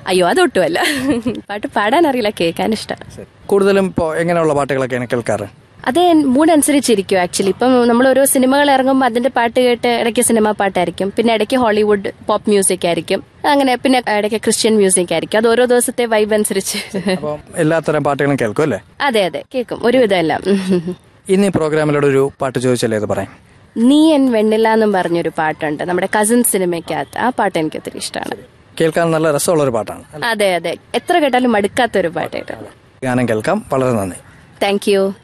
അയ്യോ അതൊട്ടുമല്ല പാട്ട് പാടാൻ അറിയില്ല കേൾക്കാൻ ഇഷ്ടം കൂടുതലും ഇപ്പോൾ എങ്ങനെയുള്ള പാട്ടുകളൊക്കെയാണ് കേൾക്കാറ് അത് മൂഡ് അനുസരിച്ചിരിക്കും ആക്ച്വലി ഇപ്പം നമ്മൾ ഓരോ സിനിമകൾ ഇറങ്ങുമ്പോൾ അതിന്റെ പാട്ട് കേട്ട് ഇടയ്ക്ക് സിനിമ പാട്ടായിരിക്കും പിന്നെ ഇടയ്ക്ക് ഹോളിവുഡ് പോപ്പ് മ്യൂസിക് ആയിരിക്കും അങ്ങനെ പിന്നെ ഇടയ്ക്ക് ക്രിസ്ത്യൻ മ്യൂസിക് ആയിരിക്കും അത് ഓരോ ദിവസത്തെ വൈബ് അനുസരിച്ച് അപ്പം എല്ലാത്തരം പാട്ടുകളും കേൾക്കും അല്ലേ അതെ അതെ കേൾക്കും ഒരുവിധം എല്ലാം ഇന്ന് ഈ പ്രോഗ്രാമിലൂടെ ഒരു പാട്ട് ചോദിച്ചല്ലേ ഇത് പറയാം നീ എൻ വെണ്ണില്ല എന്നും പറഞ്ഞൊരു പാട്ടുണ്ട് നമ്മുടെ കസിൻ സിനിമയ്ക്കകത്ത് ആ പാട്ട് എനിക്ക് ഒത്തിരി ഇഷ്ടമാണ് കേൾക്കാൻ നല്ല രസമുള്ള ഒരു പാട്ടാണ് അതെ അതെ എത്ര കേട്ടാലും മടുക്കാത്ത ഒരു പാട്ടായിട്ട് ഗാനം കേൾക്കാം വളരെ നന്ദി താങ്ക് യു